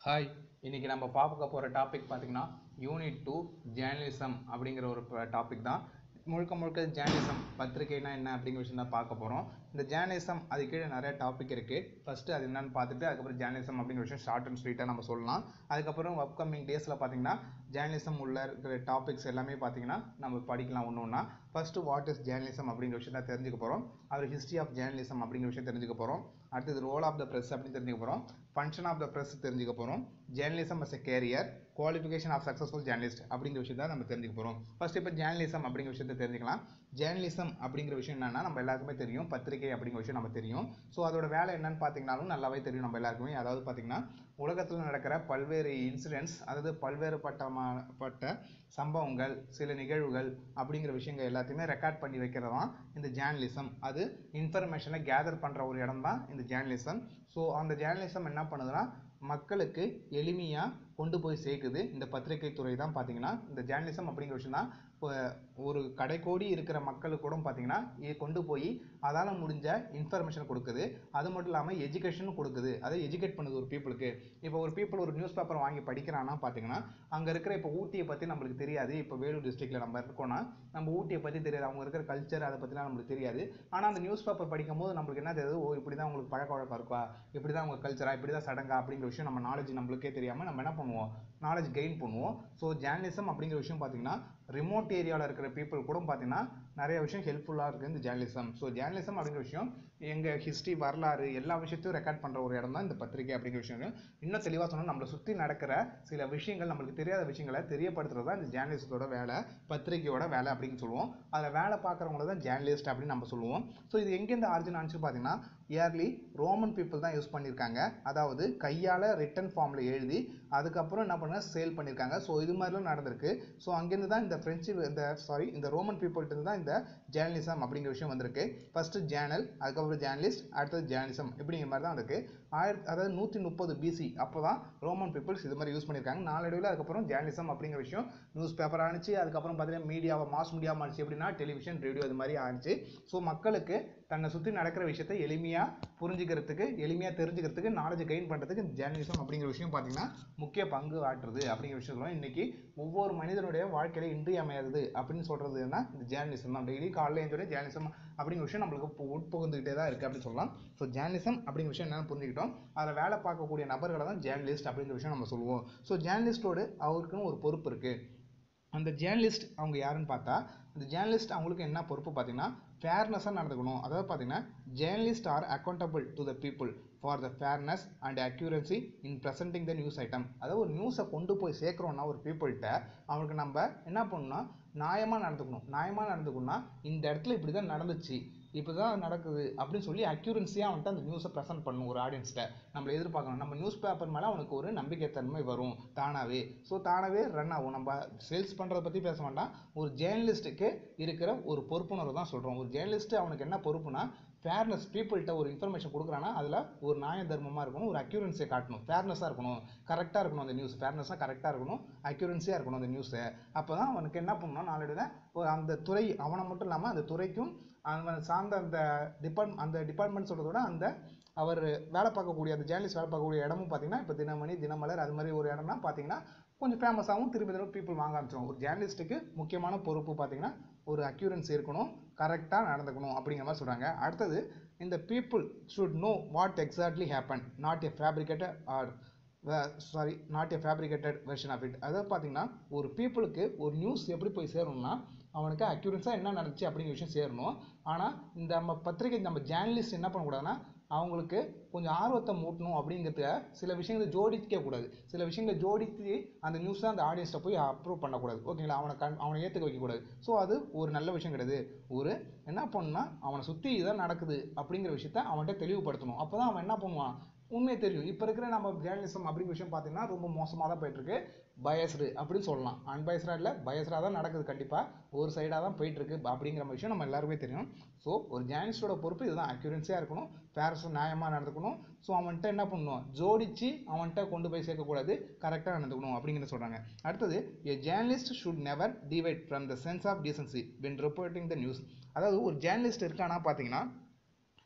hi இன்னைக்கு நம்ம பார்க்க போகிற டாபிக் பார்த்தீங்கன்னா யூனிட் டூ ஜேர்னலிசம் அப்படிங்கிற ஒரு டாபிக் தான் முழுக்க முழுக்க ஜேர்னலிசம் பத்திரிகைனா என்ன அப்படிங்கிற விஷயம் தான் பார்க்க போகிறோம் இந்த ஜேர்னலிசம் அது கீழே நிறைய டாபிக் இருக்குது ஃபஸ்ட்டு அது என்னன்னு பார்த்துட்டு அதுக்கப்புறம் ஜேர்னலிசம் அப்படிங்கிற விஷயம் ஷார்ட் அண்ட் ஸ்வீட்டாக நம்ம சொல்லலாம் அதுக்கப்புறம் அப்கமிங் டேஸில் பார்த்தீங்கன்னா ஜேர்னலிசம் உள்ள இருக்கிற டாபிக்ஸ் எல்லாமே பார்த்தீங்கன்னா நம்ம படிக்கலாம் ஒன்று ஒன்றா ஃபஸ்ட்டு வாட் இஸ் ஜேர்னலிசம் அப்படிங்கிற விஷயத்தை தெரிஞ்சுக்க போகிறோம் அது ஹிஸ்ட்ரி ஆஃப் ஜேர்னலிசம் அப்படிங்கிற விஷயம் தெரிஞ்சுக்க போகிறோம் அடுத்தது ரோல் ஆஃப் த ப்ரெஸ் அப்படின்னு தெரிஞ்சுக்க போகிறோம் ஃபங்க்ஷன் ஆஃப் த ப்ரெஸ் தெரிஞ்சுக்க போகிறோம் journalism as a career qualification of successful journalist அப்படிங்கிற விஷயத்தை நம்ம தெரிஞ்சுக்க போகிறோம் ஃபர்ஸ்ட் இப்போ ஜேர்னலிசம் அப்படிங்கிற விஷயத்தை தெரிஞ்சுக்கலாம் ஜேர்னலிசம் அப்படிங்கிற விஷயம் என்னன்னா நம்ம எல்லாருக்குமே தெரியும் பத்திரிகை அப்படிங்கிற விஷயம் நம்ம தெரியும் ஸோ அதோட வேலை என்னன்னு பார்த்தீங்கன்னாலும் நல்லாவே தெரியும் நம்ம எல்லாருக்குமே அதாவது பார்த்தீங்கன்னா உலகத்தில் நடக்கிற பல்வேறு இன்சிடென்ட்ஸ் அதாவது பல்வேறு பட்டமான பட்ட சம்பவங்கள் சில நிகழ்வுகள் அப்படிங்கிற விஷயங்கள் எல்லாத்தையுமே ரெக்கார்ட் பண்ணி வைக்கிறது தான் இந்த ஜேர்னலிசம் அது இன்ஃபர்மேஷனை கேதர் பண்ணுற ஒரு இடம் தான் இந்த ஜேர்னலிசம் ஸோ அந்த ஜேர்னலிசம் என்ன பண்ணுதுன்னா மக்களுக்கு எளிமையாக கொண்டு போய் சேர்க்குது இந்த பத்திரிகை துறை தான் பார்த்தீங்கன்னா இந்த ஜேர்னலிசம் அப்படிங்கிற விஷயம் தான் இப்போ ஒரு கடைக்கோடி இருக்கிற மக்களுக்கு கூட பார்த்தீங்கன்னா இது கொண்டு போய் அதால் முடிஞ்ச இன்ஃபர்மேஷன் கொடுக்குது அது மட்டும் இல்லாமல் எஜுகேஷனும் கொடுக்குது அதை எஜுகேட் பண்ணுது ஒரு பீப்புளுக்கு இப்போ ஒரு பீப்புள் ஒரு நியூஸ் பேப்பர் வாங்கி படிக்கிறான்னா பார்த்தீங்கன்னா அங்கே இருக்கிற இப்போ ஊட்டியை பற்றி நம்மளுக்கு தெரியாது இப்போ வேலூர் டிஸ்ட்ரிக்டில் நம்ம இருக்கோம்னா நம்ம ஊட்டியை பற்றி தெரியாது அவங்க இருக்கிற கல்ச்சர் அதை பற்றிலாம் நம்மளுக்கு தெரியாது ஆனால் அந்த நியூஸ் பேப்பர் படிக்கும் போது நம்மளுக்கு என்ன தெரியுது ஓ இப்படி தான் உங்களுக்கு பழக்க வழக்கம் இருக்கா இப்படி தான் உங்கள் கல்ச்சரா இப்படி தான் சடங்கா அப்படிங்கிற விஷயம் நம்ம நாலேஜ் நம்மளுக்கே தெரியாமல் நம்ம என்ன பண்ணுவோம் நாலேஜ் கெயின் பண்ணுவோம் ஸோ ஜேர்னலிசம் அப்படிங்கிற விஷயம் பார்த்தீங்கன்னா ரிமோட் ஏரியாவில் இருக்கிற பீப்புள் கூட பார்த்தீங்கன்னா நிறைய விஷயம் ஹெல்ப்ஃபுல்லாக இருக்குது இந்த ஜேர்னலிசம் ஸோ ஜேர்னலிசம் அப்படிங்கிற விஷயம் எங்கள் ஹிஸ்ட்ரி வரலாறு எல்லா விஷயத்தையும் ரெக்கார்ட் பண்ணுற ஒரு இடம் தான் இந்த பத்திரிகை அப்படிங்கிற விஷயம் இன்னும் தெளிவாக சொன்னால் நம்மளை சுற்றி நடக்கிற சில விஷயங்கள் நம்மளுக்கு தெரியாத விஷயங்களை தெரியப்படுத்துறது தான் இந்த ஜேர்னலிஸ்டோட வேலை பத்திரிகையோட வேலை அப்படின்னு சொல்லுவோம் அதில் வேலை பார்க்குறவங்கள தான் ஜேர்னலிஸ்ட் அப்படின்னு நம்ம சொல்லுவோம் ஸோ இது எங்கேருந்து ஆரிஜின் ஆனிச்சு பார்த்தீங்கன்னா இயர்லி ரோமன் பீப்புள் தான் யூஸ் பண்ணியிருக்காங்க அதாவது கையால் ரிட்டன் ஃபார்மில் எழுதி அதுக்கப்புறம் என்ன பண்ண சேல் பண்ணியிருக்காங்க ஸோ இது மாதிரிலாம் நடந்திருக்கு ஸோ அங்கேருந்து தான் இந்த ஃப்ரெஞ்சு இந்த சாரி இந்த ரோமன் பீப்புள்கிட்ட தான் இந்த ஜேர்னலிசம் அப்படிங்கிற விஷயம் வந்திருக்கு ஃபர்ஸ்ட் ஜேர்னல் அதுக்கப்புறம் ஜேர்னலிஸ்ட் அடுத்தது ஜேர்னலிசம் இப்படிங்கிற மாதிரி தான் இருக்கு ஆயிரத்தி அதாவது நூற்றி முப்பது பிசி அப்போ தான் ரோமன் பீப்புள்ஸ் இது மாதிரி யூஸ் பண்ணியிருக்காங்க நாளடைவில் அதுக்கப்புறம் ஜேர்னலிசம் அப்படிங்கிற விஷயம் நியூஸ் பேப்பர் ஆனிச்சு அதுக்கப்புறம் பார்த்தீங்கன்னா மீடியாவை மாஸ் மீடியா ஆனிச்சு எப்படின்னா டெலிவிஷன் ரேடியோ இது மாதிரி ஆனிச்சு ஸோ மக்களுக்கு தன்னை சுற்றி நடக்கிற விஷயத்தை எளிமையாக புரிஞ்சுக்கிறதுக்கு எளிமையாக தெரிஞ்சுக்கிறதுக்கு நாலேஜ் கெயின் பண்ணுறதுக்கு இந்த ஜேர்னலிசம் அப்படிங்கிற விஷயம் பார்த்தீங்கன்னா முக்கிய பங்கு ஆற்றுது அப்படிங்கிற விஷயம் சொல்லுவோம் இன்னைக்கு ஒவ்வொரு மனிதனுடைய வாழ்க்கையில இன்றியமையாதது அப்படின்னு சொல்றது என்ன இந்த ஜேர்னலிசம் தான் டெய்லி காலையில் எழுந்தோடனே ஜேர்னலிசம் அப்படிங்கிற விஷயம் நம்மளுக்கு இப்போ உட்புகுந்துக்கிட்டே தான் இருக்குது அப்படின்னு சொல்லலாம் ஸோ ஜேர்னலிசம் அப்படிங்கிற விஷயம் என்னன்னு புரிஞ்சுக்கிட்டோம் அதில் வேலை பார்க்கக்கூடிய நபர்களை தான் ஜேர்னலிஸ்ட் அப்படிங்கிற விஷயம் நம்ம சொல்லுவோம் ஸோ ஜேர்னலிஸ்டோடு அவருக்குன்னு ஒரு பொறுப்பு இருக்குது அந்த ஜேர்னலிஸ்ட் அவங்க யாருன்னு பார்த்தா அந்த ஜேர்னலிஸ்ட் அவங்களுக்கு என்ன பொறுப்பு பார்த்தீங்கன்னா ஃபேர்னஸாக நடந்துக்கணும் அதாவது பார்த்தீங்கன்னா journalist are accountable to the people for the fairness and accuracy in presenting the news item அதாவது ஒரு நியூஸை கொண்டு போய் சேர்க்குறோன்னா ஒரு பீப்புள்கிட்ட அவனுக்கு நம்ம என்ன பண்ணணும்னா நியாயமாக நடந்துக்கணும் நியாயமாக நடந்துக்கணும்னா இந்த இடத்துல இப்படி தான் நடந்துச்சு இப்போ தான் நடக்குது அப்படின்னு சொல்லி அக்யூரன்சியாக அவன்கிட்ட அந்த நியூஸை ப்ரெசென்ட் பண்ணணும் ஒரு ஆடியன்ஸ்கிட்ட நம்மளை எதிர்பார்க்கணும் நம்ம நியூஸ் பேப்பர் மேலே அவனுக்கு ஒரு நம்பிக்கைத்தன்மை வரும் தானாகவே ஸோ தானாகவே ரன் ஆகும் நம்ம சேல்ஸ் பண்ணுறத பற்றி பேச வேண்டாம் ஒரு ஜேர்னலிஸ்ட்டுக்கு இருக்கிற ஒரு பொறுப்புணர்வு தான் சொல்கிறோம் ஒரு ஜேர்னலிஸ்ட்டு அவனுக்கு என்ன பொறுப்புனா ஃபேர்னஸ் பீப்புள்கிட்ட ஒரு இன்ஃபர்மேஷன் கொடுக்குறான்னா அதில் ஒரு நியாய தர்மமாக இருக்கணும் ஒரு அக்யூரன்சியை காட்டணும் ஃபேர்னஸாக இருக்கணும் கரெக்டாக இருக்கணும் அந்த நியூஸ் ஃபேர்னஸாக கரெக்டாக இருக்கணும் அக்யூரன்சியாக இருக்கணும் அந்த நியூஸை அப்போ தான் அவனுக்கு என்ன பண்ணணும் நாளடைவில் அந்த துறை அவனை மட்டும் இல்லாமல் அந்த துறைக்கும் அவன் சார்ந்த அந்த டிபார்ட் அந்த டிபார்ட்மெண்ட் சொல்கிறத விட அந்த அவர் வேலை பார்க்கக்கூடிய அந்த ஜேர்னலிஸ்ட் வேலை பார்க்கக்கூடிய இடமும் பார்த்தீங்கன்னா இப்போ தினமணி தினமலர் அது மாதிரி ஒரு இடம்னா பார்த்தீங்கன்னா கொஞ்சம் ஃபேமஸாகவும் திருப்பி திரும்ப பீப்புள் வாங்க ஆரம்பிச்சிடும் ஒரு ஜேர்னலிஸ்ட்டுக்கு முக்கியமான பொறுப்பு பார்த்தீங்கன்னா ஒரு அக்யூரன்சி இருக்கணும் கரெக்டாக நடந்துக்கணும் அப்படிங்கிற மாதிரி சொல்கிறாங்க அடுத்தது இந்த people should know what exactly happen not a fabricated or sorry not a fabricated version of it அதாவது பார்த்தீங்கன்னா ஒரு பீப்புளுக்கு ஒரு நியூஸ் எப்படி போய் சேரணும்னா அவனுக்கு அக்யூரன்ஸாக என்ன நடந்துச்சு அப்படிங்கிற விஷயம் சேரணும் ஆனால் இந்த நம்ம பத்திரிகை நம்ம ஜேர்னலிஸ்ட் என்ன பண்ணக்கூடாதுன்னா அவங்களுக்கு கொஞ்சம் ஆர்வத்தை மூட்டணும் அப்படிங்கிறதுக்கு சில விஷயங்களை ஜோடிக்க கூடாது சில விஷயங்களை ஜோடித்து அந்த நியூஸை அந்த ஆடியன்ஸ்ட்டை போய் அப்ரூவ் பண்ணக்கூடாது ஓகேங்களா அவனை கண் அவனை ஏற்றுக்க வைக்கக்கூடாது ஸோ அது ஒரு நல்ல விஷயம் கிடையாது ஒரு என்ன பண்ணணும்னா அவனை சுற்றி இதான் நடக்குது அப்படிங்கிற விஷயத்த அவன்கிட்ட தெளிவுபடுத்தணும் அப்போ தான் அவன் என்ன பண்ணுவான் உண்மையை தெரியும் இப்போ இருக்கிற நம்ம ஜேர்னலிசம் அப்படிங்கிற விஷயம் பார்த்தீங்கன்னா ரொம்ப மோசமாக தான் போயிட்டுருக்கு பயஸ்டு அப்படின்னு சொல்லலாம் அன்பயஸ்டாக இல்லை பயஸ்டாக தான் நடக்குது கண்டிப்பாக ஒரு சைடாக தான் போயிட்டுருக்கு அப்படிங்கிற விஷயம் நம்ம எல்லாருமே தெரியும் ஸோ ஒரு ஜேர்னலிஸ்டோட பொறுப்பு இதுதான் அக்யூரன்சியாக இருக்கணும் பேரஸ் நியாயமாக நடந்துக்கணும் ஸோ அவன்கிட்ட என்ன பண்ணணும் ஜோடிச்சு அவன்கிட்ட கொண்டு போய் சேர்க்கக்கூடாது கரெக்டாக நடந்துக்கணும் அப்படிங்கிற சொல்கிறாங்க அடுத்தது a journalist should never divide from the sense of decency when reporting the news அதாவது ஒரு ஜேர்னலிஸ்ட் இருக்கானா பார்த்தீங்கன்னா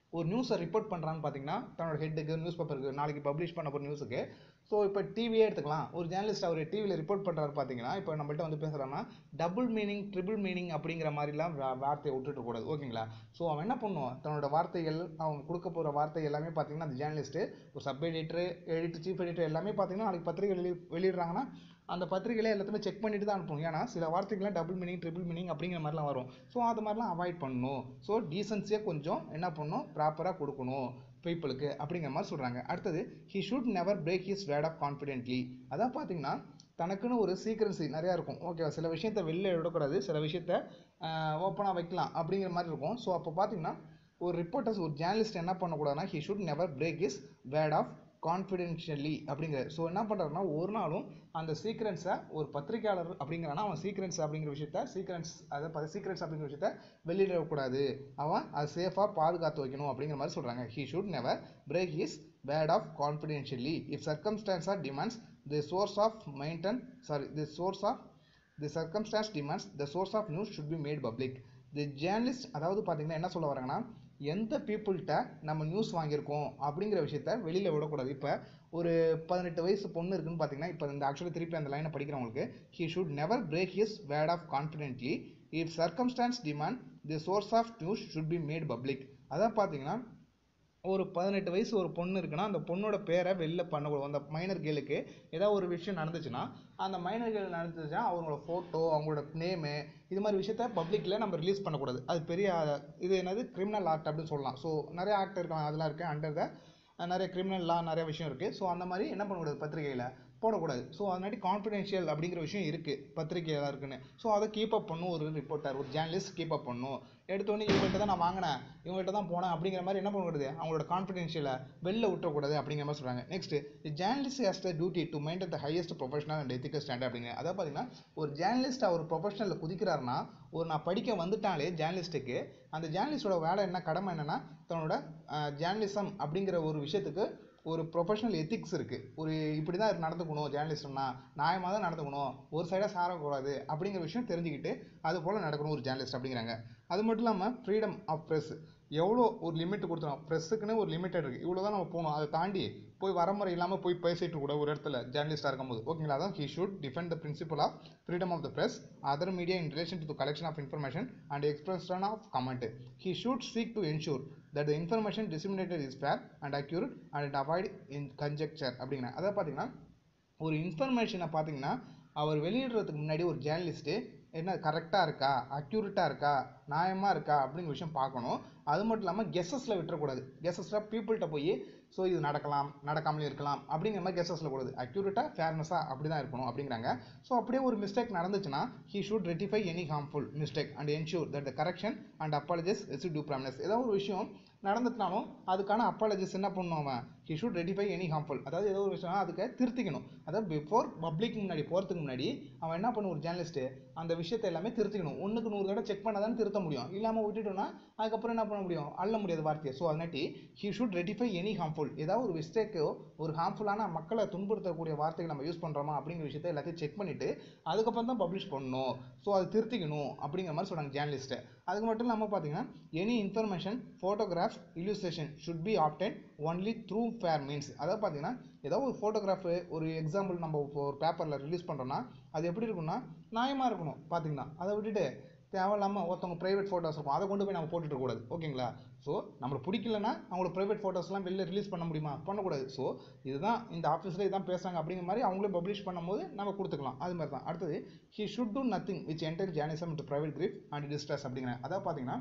ஒரு நியூஸை ரிப்போர்ட் பண்ணுறான்னு பார்த்தீங்கன்னா தன்னோட ஹெட்டுக்கு நியூஸ் பேப்பருக்கு நாளைக்கு பப்ளிஷ் பண்ண போகிற நியூஸுக்கு ஸோ இப்போ டிவியே எடுத்துக்கலாம் ஒரு ஜேர்னலிஸ்ட் அவர் டிவியில் ரிப்போர்ட் பண்ணுறாரு பார்த்தீங்கன்னா இப்போ நம்மள்ட்ட வந்து பேசுகிறாங்கன்னா டபுள் மீனிங் ட்ரிபிள் மீனிங் அப்படிங்கிற மாதிரிலாம் வா- வார்த்தையை விட்டுட்டு கூடாது ஓகேங்களா ஸோ அவன் என்ன பண்ணுவான் தன்னோட வார்த்தைகள் அவங்க கொடுக்க போகிற வார்த்தை எல்லாமே பார்த்தீங்கன்னா அந்த ஜேர்னலிஸ்ட்டு ஒரு sub editor editor chief editor எல்லாமே பார்த்தீங்கன்னா நாளைக்கு பத்திரிகை வெளி வெளியிடுறாங்கன்னா அந்த பத்திரிகையில எல்லாத்தையுமே செக் பண்ணிட்டு தான் அனுப்பணும் ஏன்னா சில வார்த்தைகள்லாம் டபுள் மீனிங் ட்ரிபிள் மீனிங் அப்படிங்கிற மாதிரிலாம் வரும் ஸோ அது மாதிரிலாம் அவாய்ட் பண்ணணும் ஸோ டீசன்சியாக கொஞ்சம் என்ன பண்ணணும் ப்ராப்பராக கொடுக்கணும் பீப்புளுக்கு அப்படிங்கிற மாதிரி சொல்கிறாங்க அடுத்தது he should never break his word of confidently அதான் பார்த்தீங்கன்னா தனக்குன்னு ஒரு சீக்ரன்சி நிறையா இருக்கும் ஓகேவா சில விஷயத்த வெளில விடக்கூடாது சில விஷயத்த ஓப்பனாக வைக்கலாம் அப்படிங்கிற மாதிரி இருக்கும் ஸோ அப்போ பார்த்தீங்கன்னா ஒரு ரிப்போர்ட்டர்ஸ் ஒரு ஜேர்னலிஸ்ட் என்ன பண்ணக்கூடாதுன்னா he should never break is word of confidentially அப்படிங்கிறார் ஸோ என்ன பண்ணுறாருன்னா ஒரு நாளும் அந்த சீக்ரென்ஸை ஒரு பத்திரிக்கையாளர் அப்படிங்கிறானா அவன் சீக்ரென்ஸ் அப்படிங்கிற விஷயத்த சீக்ரென்ஸ் அதை சீக்ரென்ஸ் அப்படிங்கிற விஷயத்த வெளியிடக்கூடாது அவன் அதை சேஃபாக பாதுகாத்து வைக்கணும் அப்படிங்கிற மாதிரி சொல்கிறாங்க he should never break his word of confidentially if circumstances are demands the source of maintain sorry the source of the circumstances demands the source of news should be made public the journalist அதாவது பார்த்தீங்கன்னா என்ன சொல்ல வராங்கன்னா எந்த பீப்புள்கிட்ட நம்ம news வாங்கியிருக்கோம் அப்படிங்கிற விஷயத்த வெளியில் விடக்கூடாது இப்போ ஒரு பதினெட்டு வயசு பொண்ணு இருக்குன்னு பார்த்தீங்கன்னா இப்போ இந்த ஆக்சுவலி திருப்பி அந்த லைனை படிக்கிறவங்களுக்கு he should never break his word of confidently if circumstances demand the source of news should be made public அதான் பார்த்தீங்கன்னா ஒரு பதினெட்டு வயசு ஒரு பொண்ணு இருக்குன்னா அந்த பொண்ணோட பேரை வெளில பண்ணக்கூடாது அந்த மைனர் கேளுக்கு ஏதாவது ஒரு விஷயம் நடந்துச்சுன்னா அந்த மைனர் கேள் நடந்துச்சுன்னா அவங்களோட ஃபோட்டோ அவங்களோட நேமு இது மாதிரி விஷயத்த பப்ளிக்கில் நம்ம ரிலீஸ் பண்ணக்கூடாது அது பெரிய அஹ், இது என்னது கிரிமினல் ஆக்ட் அப்படின்னு சொல்லலாம் ஸோ நிறைய ஆக்ட் இருக்காங்க அதெல்லாம் இருக்குது அண்டர் த நிறைய கிரிமினல் லா நிறைய விஷயம் இருக்குது ஸோ அந்த மாதிரி என்ன பண்ணக்கூடாது பத்திரிகையில் போடக்கூடாது ஸோ அதனாடி கான்ஃபிடென்ஷியல் அப்படிங்கிற விஷயம் இருக்குது பத்திரிகையாக இருக்குன்னு ஸோ அதை கீப் அப் பண்ணும் ஒரு ரிப்போர்ட்டர் ஒரு ஜேர்னலிஸ்ட் கீப் அப் பண்ணும் எடுத்தோடனே இவங்கள்ட்ட தான் நான் வாங்கினேன் இவங்கள்ட்ட தான் போனேன் அப்படிங்கிற மாதிரி என்ன பண்ணக்கூடாது அவங்களோட கான்ஃபிடென்ஷியலை வெளில விட்டுறக்கூடாது அப்படிங்கிற மாதிரி சொல்கிறாங்க next journalist has the duty to maintain the highest professional and ethical standard அப்படிங்க அதாவது பார்த்தீங்கன்னா ஒரு ஜேர்னலிஸ்ட் அவர் ப்ரொஃபஷனலில் குதிக்கிறாருன்னா ஒரு நான் படிக்க வந்துட்டாலே ஜேர்னலிஸ்ட்டுக்கு அந்த ஜேர்னலிஸ்டோட வேலை என்ன கடமை என்னன்னா தன்னோட ஜேர்னலிசம் அப்படிங்கிற ஒரு விஷயத்துக்கு ஒரு ப்ரொஃபஷனல் எத்திக்ஸ் இருக்குது ஒரு இப்படி தான் நடந்துக்கணும் ஜேர்னலிஸ்ட்னா நியாயமாக தான் நடந்துக்கணும் ஒரு சைடாக சாரக்கூடாது அப்படிங்கிற விஷயம் தெரிஞ்சுக்கிட்டு அது போல் நடக்கணும் ஒரு ஜேர்னலிஸ்ட் அப்படிங்கிறாங்க அது மட்டும் இல்லாமல் ஃப்ரீடம் ஆஃப் ப்ரெஸ் எவ்வளோ ஒரு லிமிட் கொடுத்துரும் ப்ரெஸ்ஸுக்குன்னு ஒரு லிமிட்டட் இருக்குது இவ்வளோ தான் நம்ம போகணும் அதை தாண்டி போய் வரமுறை இல்லாமல் போய் பேசிட்டு கூட ஒரு இடத்துல ஜேர்னலிஸ்டாக இருக்கும்போது ஓகேங்களா அதான் he should defend the principle of freedom of the press other media in relation to the collection of information and expression of comment he should seek to ensure that the information disseminated is fair and accurate and avoid in conjecture அப்படிங்கிற அதாவது பார்த்தீங்கன்னா ஒரு இன்ஃபர்மேஷனை பார்த்தீங்கன்னா அவர் வெளியிடுறதுக்கு முன்னாடி ஒரு journalist என்ன கரெக்டாக இருக்கா அக்யூரேட்டாக இருக்கா நியாயமாக இருக்கா அப்படிங்கிற விஷயம் பார்க்கணும் அது மட்டும் இல்லாமல் கெஸஸில் விட்டுறக்கூடாது கெஸஸில் பீப்புள்கிட்ட போய் ஸோ இது நடக்கலாம் நடக்காமலே இருக்கலாம் அப்படிங்கிற மாதிரி கெஸஸில் கூடாது அக்யூரேட்டாக ஃபேர்னஸாக அப்படி தான் இருக்கணும் அப்படிங்கிறாங்க ஸோ அப்படியே ஒரு மிஸ்டேக் நடந்துச்சுன்னா he should rectify any harmful mistake and ensure that the correction and apologies receive due prominence ஏதாவது ஒரு விஷயம் நடந்துட்டுனாலும் அதுக்கான அப்பாலஜிஸ் என்ன பண்ணும் அவன் he should rectify any harmful அதாவது ஏதோ ஒரு விஷயம் அதுக்கு திருத்திக்கணும் அதாவது பிஃபோர் பப்ளிக் முன்னாடி போகிறதுக்கு முன்னாடி அவன் என்ன பண்ணும் ஒரு ஜேர்னலிஸ்ட்டு அந்த விஷயத்தை எல்லாமே திருத்திக்கணும் ஒன்றுக்கு நூறு தடவை செக் பண்ணால் தான் திருத்த முடியும் இல்லாமல் விட்டுட்டோம்னா அதுக்கப்புறம் என்ன பண்ண முடியும் அள்ள முடியாது வார்த்தையை ஸோ அதனாட்டி he should rectify any harmful ஏதாவது ஒரு மிஸ்டேக்கோ ஒரு ஹார்ம்ஃபுல்லான மக்களை துன்புறுத்தக்கூடிய வார்த்தைகள் நம்ம யூஸ் பண்ணுறோமா அப்படிங்கிற விஷயத்தை எல்லாத்தையும் செக் பண்ணிவிட்டு அதுக்கப்புறம் தான் பப்ளிஷ் பண்ணணும் ஸோ அது திருத்திக்கணும் அப்படிங்கிற மாதிரி சொல்கிறாங்க ஜேர்னலிஸ்ட்டை அதுக்கு மட்டும் இல்லாமல் பார்த்தீங்கன்னா any information photograph illustration should be obtained only through fair means அதாவது பார்த்தீங்கன்னா ஏதோ ஒரு ஃபோட்டோகிராஃபு ஒரு எக்ஸாம்பிள் நம்ம இப்போ ஒரு பேப்பரில் ரிலீஸ் பண்ணுறோன்னா அது எப்படி இருக்கும்னா நியாயமாக இருக்கணும் பார்த்தீங்கன்னா அதை விட்டுட்டு தேவையில்லாமல் ஒருத்தவங்க ப்ரைவேட் ஃபோட்டோஸ் இருக்கும் அதை கொண்டு போய் நம்ம போட்டுட்டு இருக்கக்கூடாது ஓகேங்களா ஸோ நம்மளுக்கு பிடிக்கலன்னா அவங்களோட ப்ரைவேட் ஃபோட்டோஸ்லாம் வெளில ரிலீஸ் பண்ண முடியுமா பண்ணக்கூடாது ஸோ இதுதான் இந்த ஆஃபீஸில் இதான் பேசுகிறாங்க அப்படிங்கிற மாதிரி அவங்களே பப்ளிஷ் பண்ணும்போது நம்ம கொடுத்துக்கலாம் அது மாதிரி தான் அடுத்தது he should do nothing which enter journalism into private grief and distress அப்படிங்கிறாங்க அதாவது பார்த்தீங்கன்னா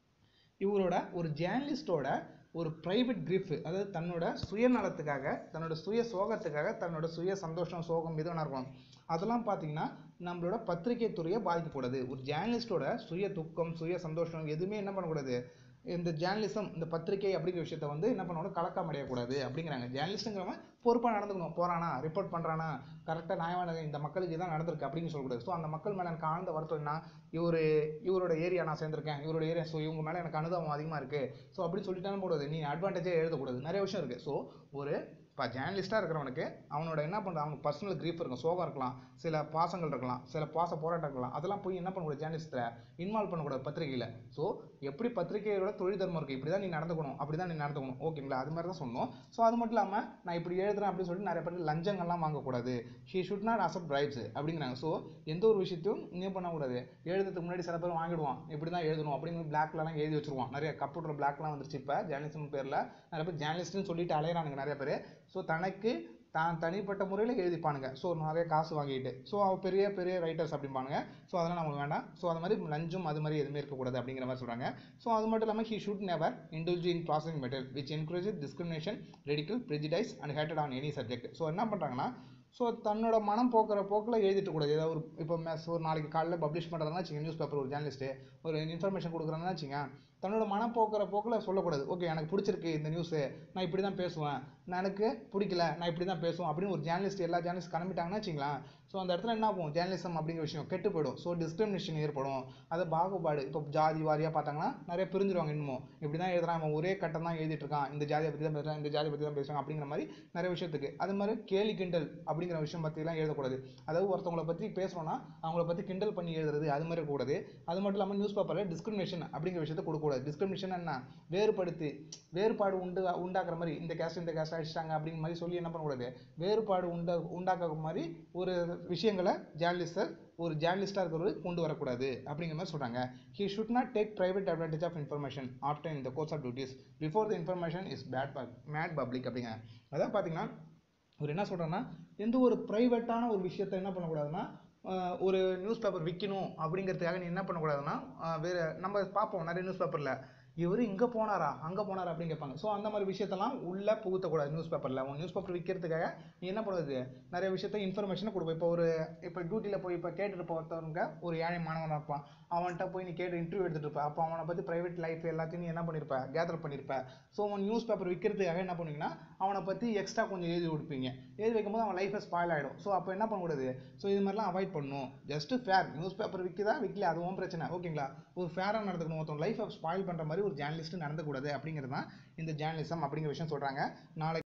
இவரோட ஒரு ஜேர்னலிஸ்டோட ஒரு ப்ரைவேட் கிரீஃப் அதாவது தன்னோட சுயநலத்துக்காக தன்னோட சுய சோகத்துக்காக தன்னோட சுய சந்தோஷம் சோகம் எது வேணா இருக்கும் அதெல்லாம் பார்த்தீங்கன்னா நம்மளோட பத்திரிகை துறையை பாதிக்கக்கூடாது ஒரு ஜேர்னலிஸ்டோட சுய துக்கம் சுய சந்தோஷம் எதுவுமே என்ன பண்ணக்கூடாது இந்த ஜேர்னலிசம் இந்த பத்திரிகை அப்படிங்கிற விஷயத்த வந்து என்ன பண்ணணும் கலக்கம் அடையக்கூடாது அப்படிங்கிறாங்க ஜேர்னலிஸ்ட்டுங்கிறவன் பொறுப்பாக நடந்துக்கணும் போறானா ரிப்போர்ட் பண்ணுறானா கரெக்டாக நியாயமான இந்த மக்களுக்கு இதான் நடந்திருக்கு அப்படின்னு சொல்லக்கூடாது ஸோ அந்த மக்கள் மேலே எனக்கு ஆழ்ந்த வருத்தம் என்ன இவர் இவரோட ஏரியா நான் சேர்ந்திருக்கேன் இவரோட ஏரியா ஸோ இவங்க மேலே எனக்கு அனுதாபம் அதிகமாக இருக்குது ஸோ அப்படி சொல்லிட்டாலும் போடாது நீ அட்வான்டேஜே எழுதக்கூடாது நிறைய விஷயம் இருக்குது ஸோ ஒரு இப்போ ஜேர்னலிஸ்ட்டாக இருக்கிறவனுக்கு அவனோட என்ன பண்ணுறான் அவனுக்கு பர்சனல் கிரீஃப் இருக்கும் சோகம் இருக்கலாம் சில பாசங்கள் இருக்கலாம் சில பாச போராட்டம் இருக்கலாம் அதெல்லாம் போய் என்ன பண்ணக்கூடாது ஜேர்னலிஸ்ட்டில் இன்வால்வ் பண்ணக்கூடாது பத்திரிகையில் ஸோ எப்படி பத்திரிகையோட தொழில் தர்மம் இருக்குது இப்படி தான் நீ நடந்துக்கணும் அப்படி தான் நீ நடந்துக்கணும் ஓகேங்களா அது மாதிரி தான் சொன்னோம் ஸோ அது மட்டும் இல்லாமல் நான் இப்படி எழுதுறேன் அப்படின்னு சொல்லிட்டு நிறைய பேர் லஞ்சங்கள்லாம் வாங்கக்கூடாது she should not accept bribes அப்படிங்கிறாங்க ஸோ எந்த ஒரு விஷயத்தையும் நீ பண்ணக்கூடாது எழுதுறதுக்கு முன்னாடி சில பேர் வாங்கிடுவான் இப்படி தான் எழுதணும் அப்படின்னு பிளாக்லலாம் எழுதி வச்சிருவான் நிறைய கம்ப்யூட்டர் பிளாக்லாம் வந்துருச்சு இப்போ ஜேர்னலிசம் பேரில் நிறைய பேர் ஜேர்னலிஸ்ட்னு சொல்லிட்டு அலையிறானுங்க நிறைய பேர் ஸோ தனக்கு தான் தனிப்பட்ட முறையில் எழுதிப்பானுங்க ஸோ நிறைய காசு வாங்கிட்டு ஸோ அவ பெரிய பெரிய ரைட்டர்ஸ் அப்படிம்பானுங்க ஸோ அதெல்லாம் நமக்கு வேண்டாம் ஸோ அது மாதிரி லஞ்சம் அது மாதிரி எதுவுமே இருக்கக்கூடாது அப்படிங்கிற மாதிரி சொல்கிறாங்க ஸோ அது மட்டும் இல்லாமல் he should never individual in processing material which encourage discrimination ridicule prejudice and hated on any subject so என்ன பண்ணுறாங்கன்னா ஸோ தன்னோட மனம் போக்குற போக்கில் எழுதிட்டு கூடாது ஏதாவது ஒரு இப்போ மெஸ் ஒரு நாளைக்கு காலையில் பப்ளிஷ் பண்ணுறதுனா வச்சுங்க நியூஸ் பேப்பர் ஒரு ஜேர்னலிஸ்ட்டு ஒரு இன்ஃபர்மேஷன் கொடுக்குறாங்கன்னா வச்சுங்க தன்னோட மனம் போக்குற போக்கில் சொல்லக்கூடாது ஓகே எனக்கு பிடிச்சிருக்கு இந்த நியூஸு நான் இப்படி தான் பேசுவேன் நான் எனக்கு பிடிக்கல நான் இப்படி தான் பேசுவேன் அப்படின்னு ஒரு ஜேர்னலிஸ்ட் எல்லா ஜேர்னலிஸ்ட் கிளம்பிட்டாங்கன்னா வச்சுங்களேன் ஸோ அந்த இடத்துல என்ன ஆகும் ஜேர்னலிசம் அப்படிங்கிற விஷயம் கெட்டு போயிடும் ஸோ டிஸ்கிரிமினேஷன் ஏற்படும் அது பாகுபாடு இப்போ ஜாதி வாரியாக பார்த்தாங்கன்னா நிறைய பிரிஞ்சிருவாங்க இன்னமும் இப்படி தான் எழுதுறான் அவன் ஒரே கட்டம் தான் எழுதிட்டு இருக்கான் இந்த ஜாதியை பற்றி தான் பேசுகிறான் இந்த ஜாதியை பற்றி தான் பேசுகிறான் அப்படிங்கிற மாதிரி நிறைய விஷயத்துக்கு அது மாதிரி கேலி கிண்டல் அப்படிங்கிற விஷயம் பற்றிலாம் எழுதக்கூடாது அதாவது ஒருத்தவங்கள பற்றி பேசுகிறோன்னா அவங்கள பற்றி கிண்டல் பண்ணி எழுதுறது அது மாதிரி இருக்கக்கூடாது அது மட்டும் இல்லாமல் நியூஸ் பேப்பரில் டிஸ்கிரிமினேஷன் அப்படிங்கிற விஷயத்தை கொடுக்கக்கூடாது டிஸ்கிரிமினேஷன் என்ன வேறுபடுத்தி வேறுபாடு உண்டு உண்டாக்குற மாதிரி இந்த கேஸ்ட் இந்த கேஸ்ட் அடிச்சிட்டாங்க அப்படிங்கிற மாதிரி சொல்லி என்ன பண்ணக்கூடாது வேறுபாடு உண்டா உண்டாக்குற மாதிரி ஒரு விஷயங்களை ஜேர்னலிஸ்டர் ஒரு ஜேர்னலிஸ்டாக இருக்கிறவர் கொண்டு வரக்கூடாது அப்படிங்கிற மாதிரி சொல்கிறாங்க he should not take private advantage of information after in the course of duties before the information is bad made public அப்படிங்க அதான் பார்த்தீங்கன்னா அவர் என்ன சொல்கிறேன்னா எந்த ஒரு ப்ரைவேட்டான ஒரு விஷயத்தை என்ன பண்ணக்கூடாதுன்னா ஆஹ் ஒரு நியூஸ் பேப்பர் விற்கணும் அப்படிங்கிறதுக்காக நீ என்ன பண்ணக்கூடாதுன்னா ஆஹ் வேற நம்ம பார்ப்போம் நிறைய நியூஸ் பேப்பரில் இவர் இங்கே போனாரா அங்கே போனாரா அப்படின்னு கேட்பாங்க ஸோ அந்த மாதிரி விஷயத்தெல்லாம் உள்ளே புகுத்தக்கூடாது நியூஸ் பேப்பரில் உன் நியூஸ் பேப்பர் விற்கிறதுக்காக நீ என்ன பண்ணுறது நிறைய விஷயத்த இன்ஃபர்மேஷனை கொடுப்போம் இப்போ ஒரு இப்போ டியூட்டியில் போய் இப்போ கேட்டுட்டு போகிறவங்க ஒரு ஏழை மாணவனாக இருப்பான் அவன்கிட்ட போய் நீ கேட்டு இன்டர்வியூ எடுத்துட்டு இருப்ப அப்போ அவனை பற்றி ப்ரைவேட் லைஃப் எல்லாத்தையும் நீ என்ன பண்ணியிருப்ப கேதர் பண்ணியிருப்ப ஸோ அவன் நியூஸ் பேப்பர் விற்கிறதுக்காக என்ன பண்ணுவீங்கன்னா அவனை பற்றி எக்ஸ்ட்ரா கொஞ்சம் எழுதி கொடுப்பீங்க எழுதி வைக்கும்போது அவன் லைஃபை ஸ்பாயில் ஆகிடும் ஸோ அப்போ என்ன பண்ணக்கூடாது ஸோ இது மாதிரிலாம் அவாய்ட் பண்ணணும் ஜஸ்ட் ஃபேர் நியூஸ் பேப்பர் விற்கிதா விற்கல அதுவும் பிரச்சனை ஓகேங்களா ஒரு ஃபேராக நடந்துக்கணும் ஒருத்தன் லைஃபை ஸ்பாயில் பண்ணுற மாதிரி ஒரு ஜேர்னலிஸ்ட் நடந்துக்கூடாது அப்படிங்கிறது தான் இந்த ஜேர்னலிசம் அப்படிங்கிற விஷயம் சொல்கிறாங்க நாளைக்கு